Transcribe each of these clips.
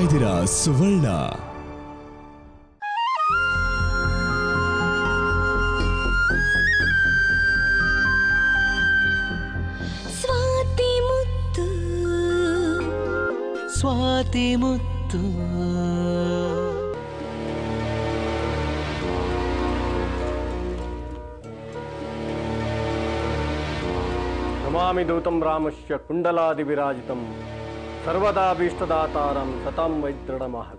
ಇದ್ದೀರಾ ಸುವರ್ಣ ಸ್ವಾತಿ ಮುತ್ತು ಸ್ವಾತಿ ಮುತ್ತು ನಮಾಮಿ ದೂತಂ ರಾಮಶ್ಯ ಕುಂಡಲಾದಿ ವಿರಾಜಿತಂ ಸರ್ವದಾಭೀಷ್ಟದಾತಾರಂ ಸತಾಂ ವೈದ್ರಣಮಹವಿ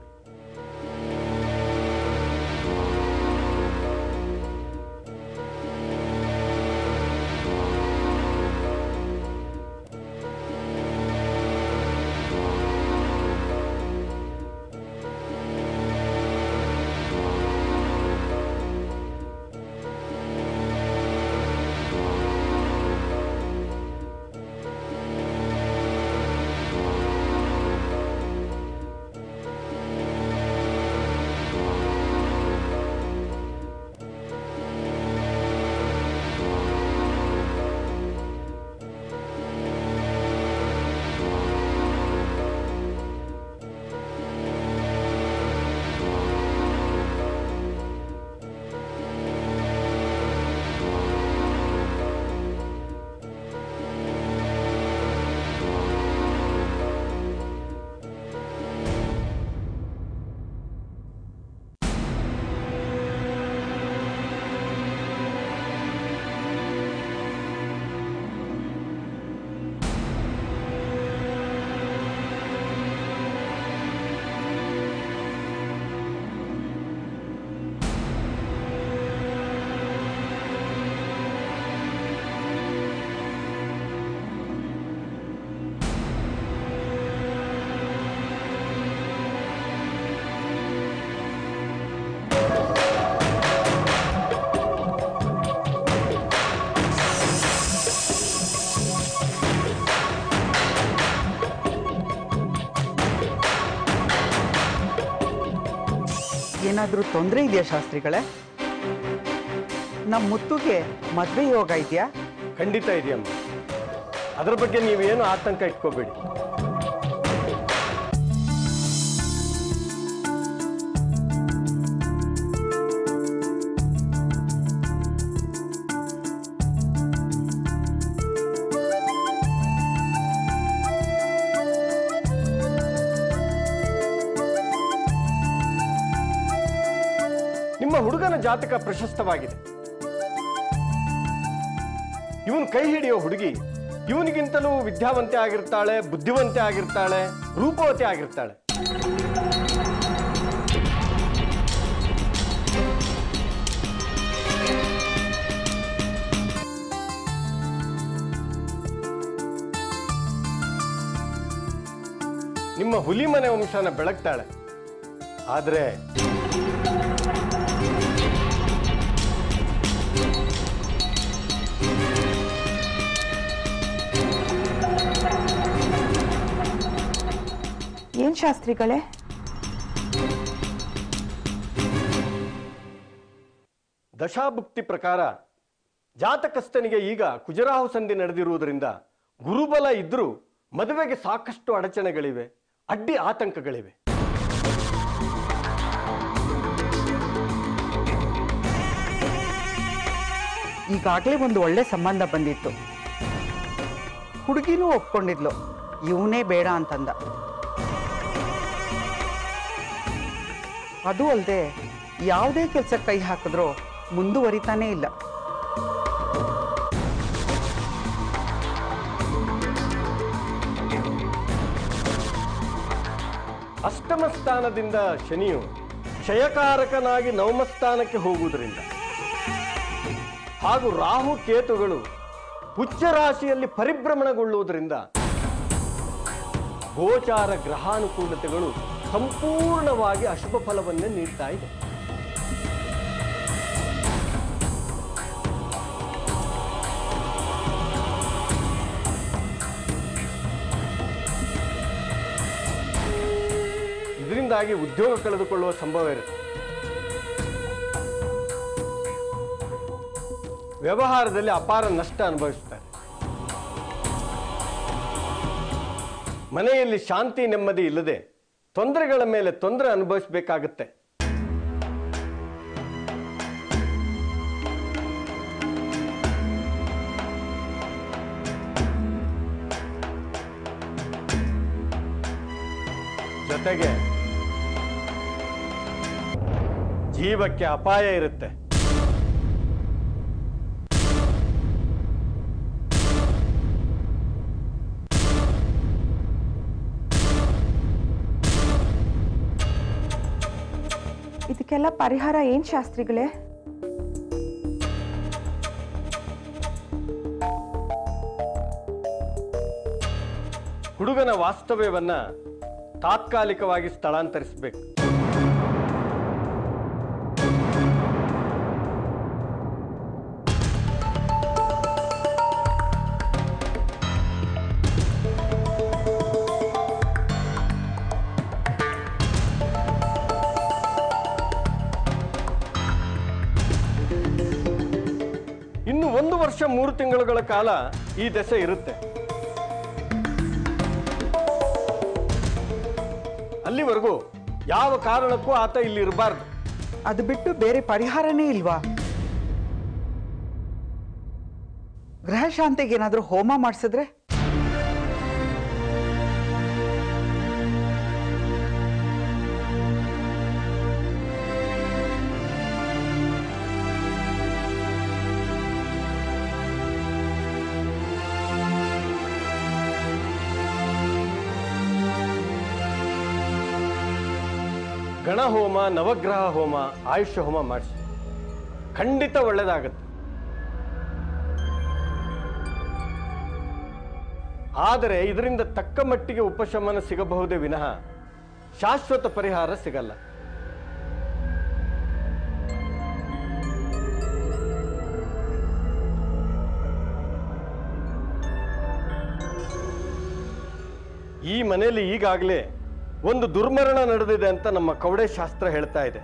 ಏನಾದರೂ ತೊಂದರೆ ಇದೆಯಾ ಶಾಸ್ತ್ರಿಗಳೇ ನಮ್ಮ ಮುತ್ತುಗೆ ಮದುವೆ ಯೋಗ ಇದೆಯಾ ಖಂಡಿತ ಇದೆಯಮ್ಮ ಅದರ ಬಗ್ಗೆ ನೀವೇನು ಆತಂಕ ಇಟ್ಕೋಬೇಡಿ ನಿಮ್ಮ ಹುಡುಗನ ಜಾತಕ ಪ್ರಶಸ್ತವಾಗಿದೆ ಇವನು ಕೈ ಹಿಡಿಯೋ ಹುಡುಗಿ ಇವನಿಗಿಂತಲೂ ವಿದ್ಯಾವಂತೆ ಆಗಿರ್ತಾಳೆ ಬುದ್ಧಿವಂತೆ ಆಗಿರ್ತಾಳೆ ರೂಪವತಿ ಆಗಿರ್ತಾಳೆ ನಿಮ್ಮ ಹುಲಿ ಮನೆ ವಂಶನ ಬೆಳಗ್ತಾಳೆ ಆದ್ರೆ ಏನು ಶಾಸ್ತ್ರಿಗಳೇ ದಶಾಭುಕ್ತಿ ಪ್ರಕಾರ ಜಾತಕಸ್ಥನಿಗೆ ಈಗ ಕುಜರಾಹು ಸಂಧಿ ನಡೆದಿರುವುದರಿಂದ ಗುರುಬಲ ಇದ್ರೂ ಮದುವೆಗೆ ಸಾಕಷ್ಟು ಅಡಚಣೆಗಳಿವೆ ಅಡ್ಡಿ ಆತಂಕಗಳಿವೆ ಈಗಾಗಲೇ ಒಂದು ಒಳ್ಳೆ ಸಂಬಂಧ ಬಂದಿತ್ತು ಹುಡುಗಿನೂ ಒಪ್ಕೊಂಡಿದ್ಲು ಇವನೇ ಬೇಡ ಅಂತಂದ ಅದು ಅಲ್ಲದೆ ಯಾವುದೇ ಕೆಲಸ ಕೈ ಹಾಕಿದ್ರೂ ಮುಂದುವರಿತಾನೇ ಇಲ್ಲ ಅಷ್ಟಮ ಸ್ಥಾನದಿಂದ ಶನಿಯು ಕ್ಷಯಕಾರಕನಾಗಿ ನವಮ ಸ್ಥಾನಕ್ಕೆ ಹೋಗುವುದರಿಂದ ಹಾಗೂ ರಾಹು ಕೇತುಗಳು ಉಚ್ಚ ರಾಶಿಯಲ್ಲಿ ಪರಿಭ್ರಮಣಗೊಳ್ಳುವುದರಿಂದ ಗೋಚಾರ ಗ್ರಹಾನುಕೂಲತೆಗಳು ಸಂಪೂರ್ಣವಾಗಿ ಅಶುಭ ಫಲವನ್ನೇ ನೀಡ್ತಾ ಇದೆ ಇದರಿಂದಾಗಿ ಉದ್ಯೋಗ ಕಳೆದುಕೊಳ್ಳುವ ಸಂಭವ ಇರುತ್ತೆ ವ್ಯವಹಾರದಲ್ಲಿ ಅಪಾರ ನಷ್ಟ ಅನುಭವಿಸುತ್ತಾರೆ ಮನೆಯಲ್ಲಿ ಶಾಂತಿ ನೆಮ್ಮದಿ ಇಲ್ಲದೆ ತೊಂದರೆಗಳ ಮೇಲೆ ತೊಂದರೆ ಅನುಭವಿಸಬೇಕಾಗುತ್ತೆ ಜೊತೆಗೆ ಜೀವಕ್ಕೆ ಅಪಾಯ ಇರುತ್ತೆ ಇದಕ್ಕೆಲ್ಲ ಪರಿಹಾರ ಏನ್ ಶಾಸ್ತ್ರಿಗಳೇ ಹುಡುಗನ ವಾಸ್ತವ್ಯವನ್ನ ತಾತ್ಕಾಲಿಕವಾಗಿ ಸ್ಥಳಾಂತರಿಸಬೇಕು ಇನ್ನು ಒಂದು ವರ್ಷ ಮೂರು ತಿಂಗಳುಗಳ ಕಾಲ ಈ ದೆಸೆ ಇರುತ್ತೆ ಅಲ್ಲಿವರೆಗೂ ಯಾವ ಕಾರಣಕ್ಕೂ ಆತ ಇಲ್ಲಿ ಇರಬಾರ್ದು ಅದು ಬಿಟ್ಟು ಬೇರೆ ಪರಿಹಾರನೇ ಇಲ್ವಾ ಗ್ರಹ ಶಾಂತಿಗೆ ಏನಾದರೂ ಹೋಮ ಮಾಡಿಸಿದ್ರೆ ಗಣಹೋಮ ನವಗ್ರಹ ಹೋಮ ಆಯುಷ್ಯ ಹೋಮ ಮಾಡಿಸಿ ಖಂಡಿತ ಒಳ್ಳೆಯದಾಗತ್ತೆ ಆದರೆ ಇದರಿಂದ ತಕ್ಕ ಮಟ್ಟಿಗೆ ಉಪಶಮನ ಸಿಗಬಹುದೇ ವಿನಃ ಶಾಶ್ವತ ಪರಿಹಾರ ಸಿಗಲ್ಲ ಈ ಮನೆಯಲ್ಲಿ ಈಗಾಗಲೇ ಒಂದು ದುರ್ಮರಣ ನಡೆದಿದೆ ಅಂತ ನಮ್ಮ ಕವಡೆ ಶಾಸ್ತ್ರ ಹೇಳ್ತಾ ಇದೆ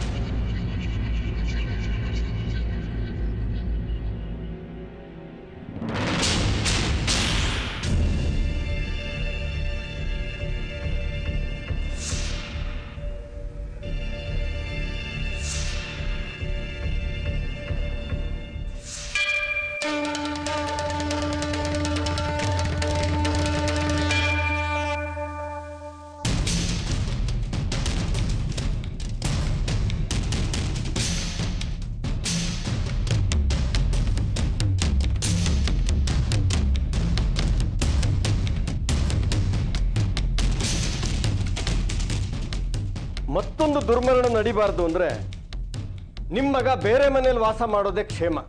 ಮತ್ತೊಂದು ದುರ್ಮರಣ ನಡಿಬಾರ್ದು ಅಂದ್ರೆ ನಿಮ್ಮ ಮಗ ಬೇರೆ ಮನೇಲಿ ವಾಸ ಮಾಡೋದೇ ಕ್ಷೇಮ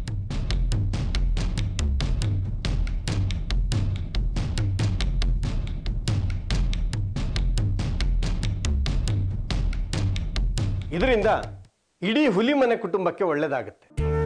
ಇದರಿಂದ ಇಡೀ ಹುಲಿ ಮನೆ ಕುಟುಂಬಕ್ಕೆ ಒಳ್ಳೇದಾಗುತ್ತೆ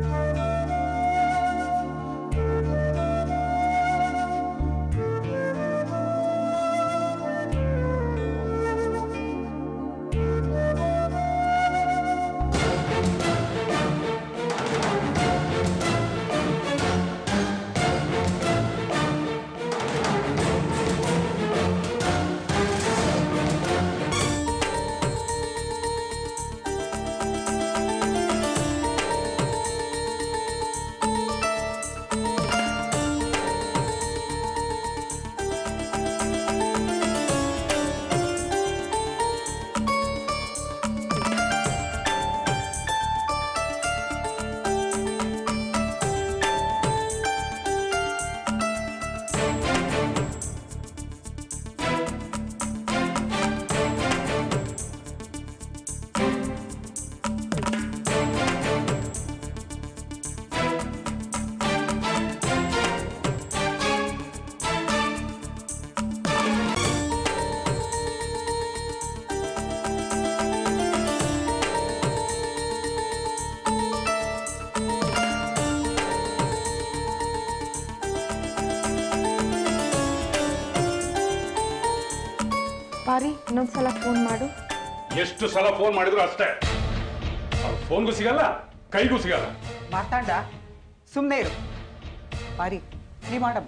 ಬಾರಿ ಇನ್ನೊಂದ್ಸಲ ಫೋನ್ ಮಾಡು ಎಷ್ಟು ಸಲ ಫೋನ್ ಮಾಡಿದ್ರು ಅಷ್ಟೇ ಅವ್ರ ಫೋನ್ಗೂ ಸಿಗಲ್ಲ ಕೈಗೂ ಸಿಗಲ್ಲ ಮಾತಾಡ ಸುಮ್ಮನೆ ಇರು ಬಾರಿ ನೀ ಮಾಡಮ್ಮ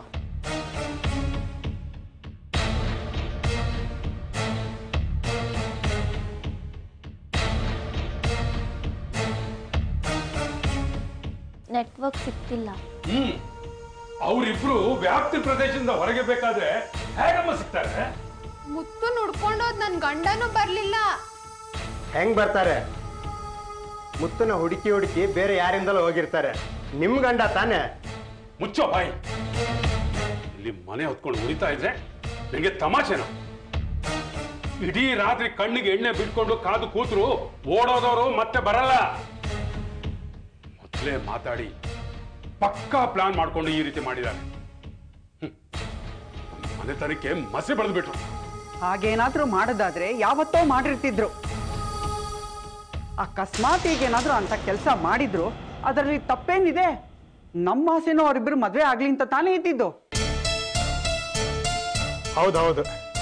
ನೆಟ್ವರ್ಕ್ ಸಿಗ್ತಿಲ್ಲ ಹ್ಮ್ ಅವರಿಬ್ರು ವ್ಯಾಪ್ತಿ ಪ್ರದೇಶದಿಂದ ಹೊರಗೆ ಬೇಕಾದ್ರೆ ಹೇಗಮ್ಮ ಸಿಗ್ತಾರೆ ಮುತ್ತು ನುಡ್ಕೊಂಡೋದ್ ನನ್ ಗಂಡನೂ ಬರ್ಲಿಲ್ಲ ಹೆಂಗ್ ಬರ್ತಾರೆ ಮುತ್ತನ ಹುಡುಕಿ ಹುಡುಕಿ ಬೇರೆ ಯಾರಿಂದಲೂ ಹೋಗಿರ್ತಾರೆ ನಿಮ್ ಗಂಡ ತಾನೇ ಮುಚ್ಚೋ ಬಾಯಿ ಇಲ್ಲಿ ಮನೆ ಹೊತ್ಕೊಂಡು ಉರಿತಾ ಇದ್ರೆ ನನಗೆ ತಮಾಷೆನ ಇಡೀ ರಾತ್ರಿ ಕಣ್ಣಿಗೆ ಎಣ್ಣೆ ಬಿಟ್ಕೊಂಡು ಕಾದು ಕೂತ್ರು ಓಡೋದವರು ಮತ್ತೆ ಬರಲ್ಲ ಮೊದಲೇ ಮಾತಾಡಿ ಪಕ್ಕಾ ಪ್ಲಾನ್ ಮಾಡ್ಕೊಂಡು ಈ ರೀತಿ ಮಾಡಿದ್ದಾರೆ ಹ್ಮ್. ಮನೆತನಕ್ಕೆ ಮಸಿ ಬೆಳೆದ್ಬಿಟ್ರು ಹಾಗೇನಾದ್ರೂ ಮಾಡೋದಾದ್ರೆ ಯಾವತ್ತೋ ಮಾಡಿರ್ತಿದ್ರು ಅಕಸ್ಮಾತ್ ಈಗೇನಾದ್ರೂ ಅಂತ ಕೆಲಸ ಮಾಡಿದ್ರು ಅದರಲ್ಲಿ ತಪ್ಪೇನಿದೆ ನಮ್ಮ ಆಸೆನೂ ಅವರಿಬ್ಬರು ಮದ್ವೆ ಆಗ್ಲಿ ಅಂತ ತಾನೇ ಇದ್ದಿದ್ದು ಹೌದೌದು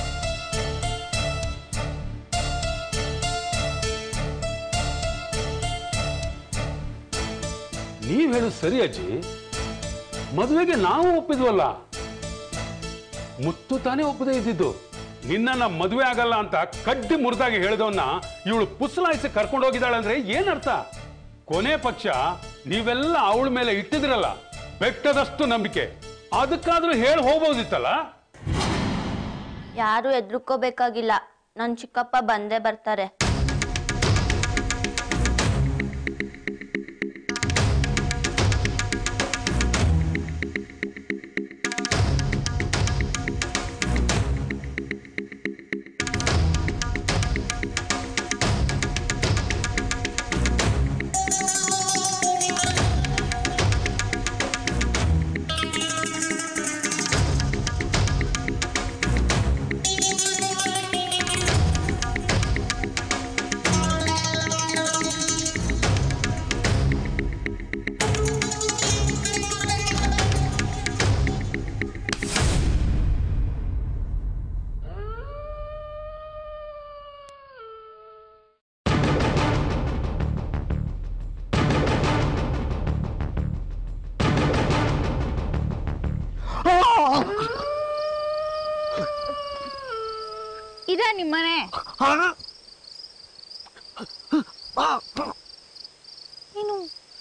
ನೀವ್ ಹೇಳೋದು ಸರಿ ಅಜ್ಜಿ ಮದುವೆಗೆ ನಾವು ಒಪ್ಪಿದ್ವಲ್ಲ ಮುತ್ತು ತಾನೇ ಒಪ್ಪದೇ ಇದ್ದಿದ್ದು ನಿನ್ನ ಮದುವೆ ಆಗಲ್ಲ ಅಂತ ಕಡ್ಡಿ ಮುರಿದಾಗಿ ಹೇಳಿದವನ್ನ ಇವಳು ಪುಸಲಾಯಿಸಿ ಕರ್ಕೊಂಡು ಹೋಗಿದ್ದಾಳೆ ಅಂದ್ರೆ ಏನರ್ಥ ಕೊನೆ ಪಕ್ಷ ನೀವೆಲ್ಲ ಅವಳ ಮೇಲೆ ಇಟ್ಟಿದ್ರಲ್ಲ ಬೆಟ್ಟದಷ್ಟು ನಂಬಿಕೆ ಅದಕ್ಕಾದ್ರೂ ಹೇಳಿ ಹೋಗ್ಬೋದಿತ್ತಲ್ಲ ಯಾರು ಎದ್ರುಕೋಬೇಕಾಗಿಲ್ಲ ನನ್ ಚಿಕ್ಕಪ್ಪ ಬಂದೇ ಬರ್ತಾರೆ ಇದ ನಿಮ್ಮನೆ ನೀನು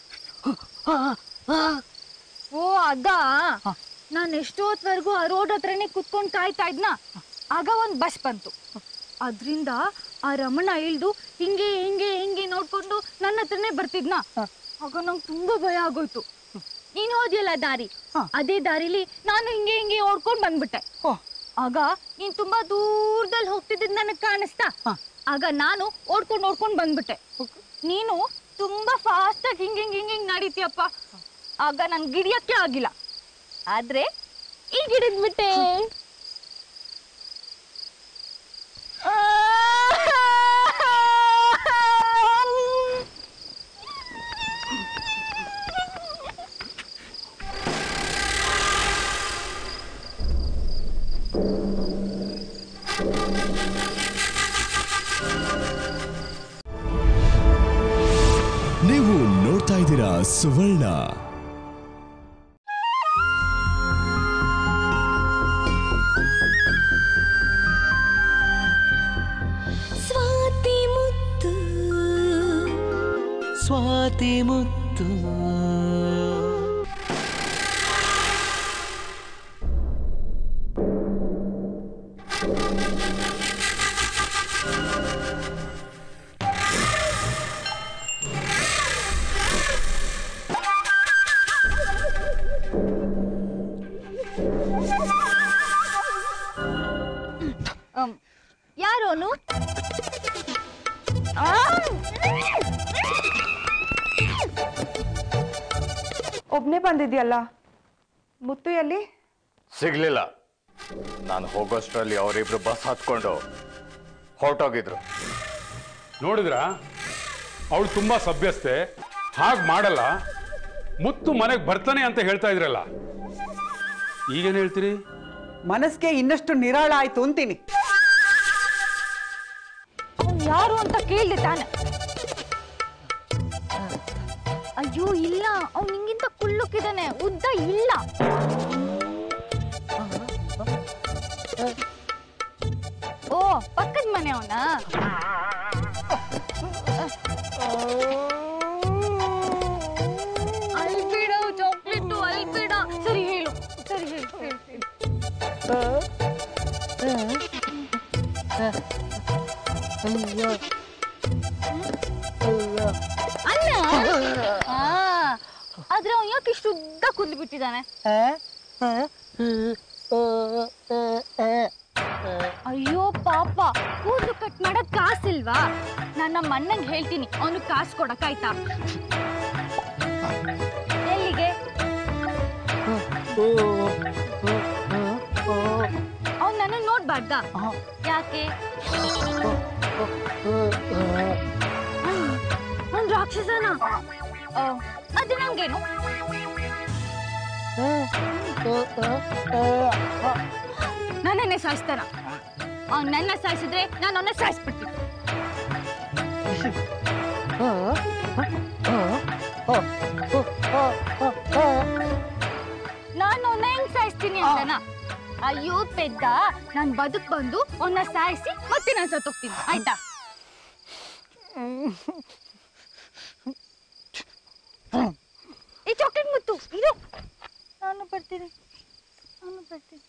ಓ ಅದ ನಾನು ಎಷ್ಟೊತ್ವರೆಗೂ ಆ ರೋಡ್ ಹತ್ರನೇ ಕುತ್ಕೊಂಡು ಕಾಯ್ತಾ ಇದ್ನ ಆಗ ಒಂದ್ ಬಸ್ ಬಂತು ಅದ್ರಿಂದ ಆ ರಮಣ ಇಳ್ದು ಹಿಂಗೆ ಹಿಂಗೆ ಹಿಂಗೆ ನೋಡ್ಕೊಂಡು ನನ್ನ ಹತ್ರನೇ ಬರ್ತಿದ್ನ ಆಗ ನಂಗೆ ತುಂಬಾ ಭಯ ಆಗೋಯ್ತು ನೀನ್ ಹೋದ್ಯಲ್ಲ ದಾರಿ ಅದೇ ದಾರಿಲಿ ನಾನು ಹಿಂಗೆ ಹಿಂಗೆ ಓಡ್ಕೊಂಡ್ ಬಂದ್ಬಿಟ್ಟೆ ಆಗ ನೀನ್ ತುಂಬಾ ದೂರದಲ್ಲಿ ಹೋಗ್ತಿದ್ದಿದ್ ನನಗ್ ಕಾಣಿಸ್ತಾ ಆಗ ನಾನು ಓಡ್ಕೊಂಡ್ ಓಡ್ಕೊಂಡ್ ಬಂದ್ಬಿಟ್ಟೆ ನೀನು ತುಂಬಾ ಫಾಸ್ಟ್ ಆಗಿ ಹಿಂಗ್ ಹಿಂಗ್ ಹಿಂಗ್ ಹಿಂಗ್ ನಡೀತೀಯಪ್ಪ ಆಗ ನನ್ ಗಿಡಿಯಕ್ಕೆ ಆಗಿಲ್ಲ ಆದ್ರೆ ಈಗ ಹಿಡಿದ್ಬಿಟ್ಟೆ ನೀವು ನೋಡ್ತಾ ಇದ್ದೀರಾ ಸುವರ್ಣ ಸ್ವಾತಿ ಮುತ್ತು ಸ್ವಾತಿ ಮುತ್ತು ಯಾರು ಅವನು ಒಬ್ನೇ ಬಂದಿದ್ಯಲ್ಲ ಮುತ್ತು ಎಲ್ಲಿ ಸಿಗ್ಲಿಲ್ಲ ನಾನು ಹೋಗೋಷ್ಟರಲ್ಲಿ ಅವರಿಬ್ರು ಬಸ್ ಹತ್ಕೊಂಡು ಹೊರಟೋಗಿದ್ರು ನೋಡಿದ್ರ ಅವಳು ತುಂಬಾ ಸಭ್ಯಸ್ತೆ ಹಾಗೆ ಮಾಡಲ್ಲ ಮುತ್ತು ಮನೆಗೆ ಬರ್ತಾನೆ ಅಂತ ಹೇಳ್ತಾ ಇದ್ರಲ್ಲ ಈಗೇನ್ ಹೇಳ್ತೀರಿ ಮನಸ್ಸಿಗೆ ಇನ್ನಷ್ಟು ನಿರಾಳ ಆಯ್ತು ಅಂತೀನಿ ಅವ್ನ್ ಯಾರು ಅಂತ ಕೇಳ್ದೆ ತಾನೆ ಅಯ್ಯೋ ಇಲ್ಲ ಅವ್ನು ನಿಂಗಿಂತ ಕುಳ್ಳುಕ್ಕಿದ್ದಾನೆ ಉದ್ದ ಇಲ್ಲ ಓ ಪಕ್ಕದ ಮನೆ ಅವನ ಅಲ್ಬಿಡ ಅಣ್ಣ ಆ, ಆದ್ರೆ ಅವ್ನು ಯಾಕೆ ಇಷ್ಟು ಉದ್ದ ಕೂದ್ಲು ಬಿಟ್ಟಿದ್ದಾನೆ ಅಯ್ಯೋ ಪಾಪ ಕೂದಲು ಕಟ್ ಮಾಡಕ್ ಕಾಸಿಲ್ವಾ ನಾನು ನಮ್ಮ ಅಣ್ಣಂಗೆ ಹೇಳ್ತೀನಿ ಅವನು ಕಾಸು ಕೊಡಕ್ಕಾಯ್ತಾ ಎಲ್ಲಿಗೆ ಅವ್ನು ನನ್ನ ನೋಡ್ಬಾರ್ದಾ ಯಾಕೆ ಅವ್ನು ರಾಕ್ಷಸನ ಆ, ಅದು ನಂಗೇನು ನನ್ನನ್ನೇ ಸಾಯಿಸ್ತಾನ ಅವ್ನು ನನ್ನ ಸಾಯಿಸಿದ್ರೆ ನಾನು ಅವನ್ನ ಸಾಯಿಸ್ಬಿಡ್ತೀನಿ ನಾನು ಅವನ್ನ ಹೆಂಗ್ ಸಾಯಿಸ್ತೀನಿ ಅಂತನಾ ಅಯ್ಯೋ ಪೆದ್ದ ನಾನ್ ಬದುಕ್ ಬಂದು ಅವನ್ನ ಸಾಯಿಸಿ ಮತ್ತೆ ನಾನು ಸತ್ತೋಗ್ತೀನಿ ಆಯ್ತಾ ಈ ಚಾಕ್ಲೇಟ್ ಮುತ್ತು ಇದು ನಾನು ಬರ್ತೀನಿ ನಾನು ಬರ್ತೀನಿ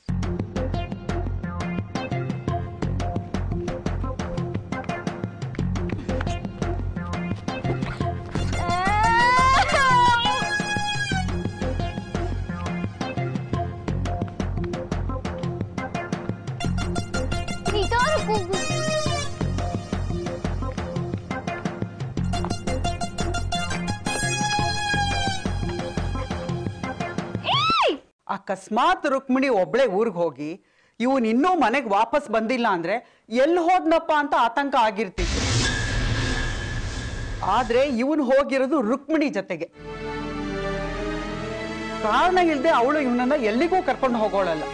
ನಿಧಾನ ಕೂಗು ಏಯ್! ಅಕಸ್ಮಾತ್ ರುಕ್ಮಿಣಿ ಒಬ್ಳೆ ಊರಿಗೆ ಹೋಗಿ ಇವನ್ ಇನ್ನೂ ಮನೆಗೆ ವಾಪಸ್ ಬಂದಿಲ್ಲ ಅಂದ್ರೆ ಎಲ್ಲಿ ಹೋದ್ನಪ್ಪ ಅಂತ ಆತಂಕ ಆಗಿರ್ತಿತ್ತು ಆದ್ರೆ ಇವನ್ ಹೋಗಿರೋದು ರುಕ್ಮಿಣಿ ಜೊತೆಗೆ ಕಾರಣ ಇಲ್ಲದೆ ಅವಳು ಇವನನ್ನ ಎಲ್ಲಿಗೂ ಕರ್ಕೊಂಡು ಹೋಗೋಳಲ್ಲ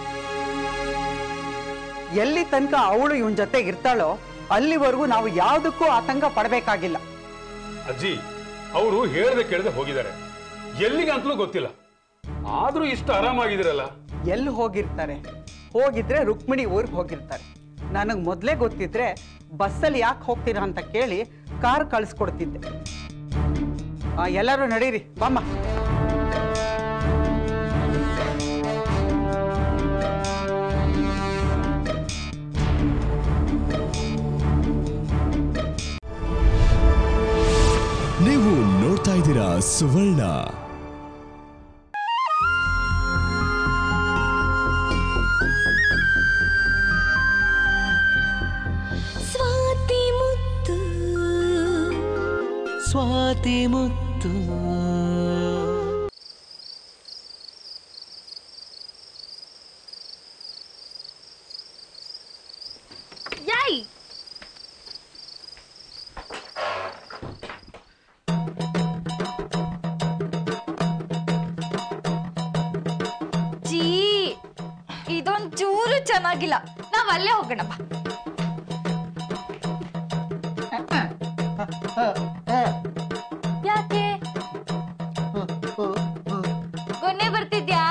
ಎಲ್ಲಿ ತನಕ ಅವಳು ಇವನ್ ಜೊತೆಗೆ ಇರ್ತಾಳೋ ಅಲ್ಲಿವರೆಗೂ ನಾವು ಯಾವುದಕ್ಕೂ ಆತಂಕ ಪಡಬೇಕಾಗಿಲ್ಲ ಅಜ್ಜಿ ಅವರು ಹೇಳ್ದೆ ಕೇಳದೆ ಹೋಗಿದ್ದಾರೆ ಎಲ್ಲಿಗಂತಲೂ ಗೊತ್ತಿಲ್ಲ ಆದ್ರೂ ಇಷ್ಟು ಆರಾಮಾಗಿದ್ದೀರಲ್ಲ ಎಲ್ಲಿ ಹೋಗಿರ್ತಾರೆ ಹೋಗಿದ್ರೆ ರುಕ್ಮಿಣಿ ಊರಿಗೆ ಹೋಗಿರ್ತಾರೆ ನನಗೆ ಮೊದಲೇ ಗೊತ್ತಿದ್ರೆ ಬಸ್ಸಲ್ಲಿ ಯಾಕೆ ಹೋಗ್ತೀರಾ ಅಂತ ಕೇಳಿ ಕಾರ್ ಕಳಿಸ್ಕೊಡ್ತಿದ್ದೆ ಆ, ಎಲ್ಲರೂ ನಡೀರಿ ಬಾಮ್ಮ ನೀವು ನೋಡ್ತಾ ಇದ್ದೀರಾ ಸುವರ್ಣ ಸ್ವಾತಿ ಮುತ್ತು ಸ್ವಾತಿ ಮುತ್ತು ಯಾಯ್ ಜೀ ಇದೊಂದ್ ಚೂರು ಚೆನ್ನಾಗಿಲ್ಲ ನಾವ್ ಅಲ್ಲೇ ಹೋಗೋಣ ಬಾ ಯಾಕೆ ಗೊನ್ನೆ ಬರ್ತಿದ್ಯಾ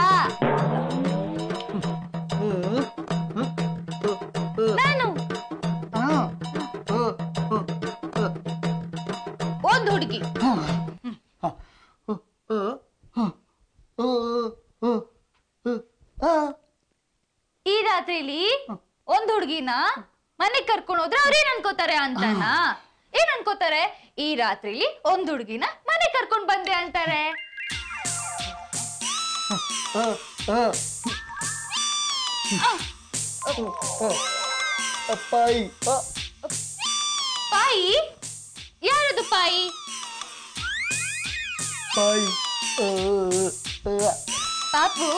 ನಾನು ಒಂದ್ ಹುಡುಗಿ ಈ ರಾತ್ರಿಲಿ ಒಂದ್ ಹುಡುಗಿನ ಮನೆಗ್ ಕರ್ಕೊಂಡು ಹೋದ್ರೆ ಅವ್ರೇನ್ ಅನ್ಕೋತಾರೆ ಅಂತನ ಏನ್ ಅನ್ಕೋತಾರೆ ಈ ರಾತ್ರಿಲಿ ಒಂದ್ ಹುಡುಗಿನ ಮನೆ ಕರ್ಕೊಂಡ್ ಬಂದೆ ಅಂತಾರೆ ಪಾಯಿ ಯಾರದು ಪಾಯಿ ಪಾಪು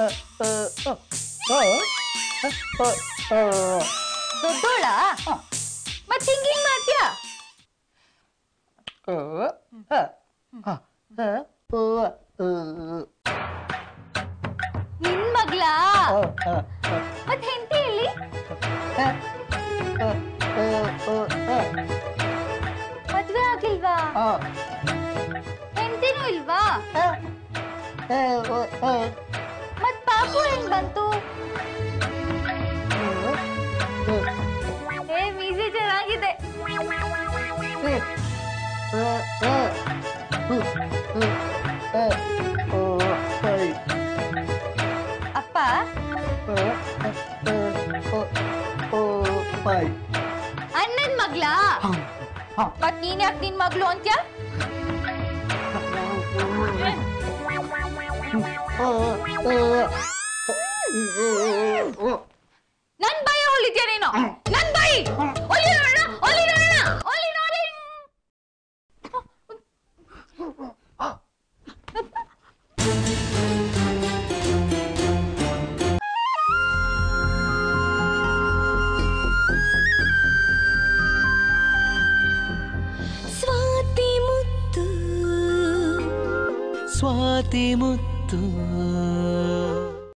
ದೊಡ್ಡೋಳ ಮತ್ ಹಿಂಗಿಂಗ್ ಮಾಡ್ತೀಯಾ ನಿನ್ ಮಗ್ಲಾ ಮತ್ ಹೆಂಡತಿ ಇಲ್ಲಿ ಮದ್ವೆ ಆಗಿಲ್ವಾ ಹೆಂಡತಿನೂ ಇಲ್ವಾ ಮತ್ ಪಾಪು ಹೆಂಗ್ ಬಂತು ಏ ಮೀಸೆ ಚೆನ್ನಾಗಿದೆ ಅಪ್ಪ ಮಗ್ಲಾ ಮತ್ ನೀನ್ ಯಾಕೆ ನಿನ್ ಮಗ್ಳು ಅಂತ್ಯ ನನ್ ಬಾಯ ಹೊಲಿದ್ಯಾ ನೀನು ನನ್ ಬಾಯಿ ಒಲಿ ನೋಡೋಣ ಒಲಿ ನೋಡೋಣ ಒಲಿ ನೋಡಿ ಸ್ವಾತಿ ಮುತ್ತು ಸ್ವಾತಿ ಮುತ್ತು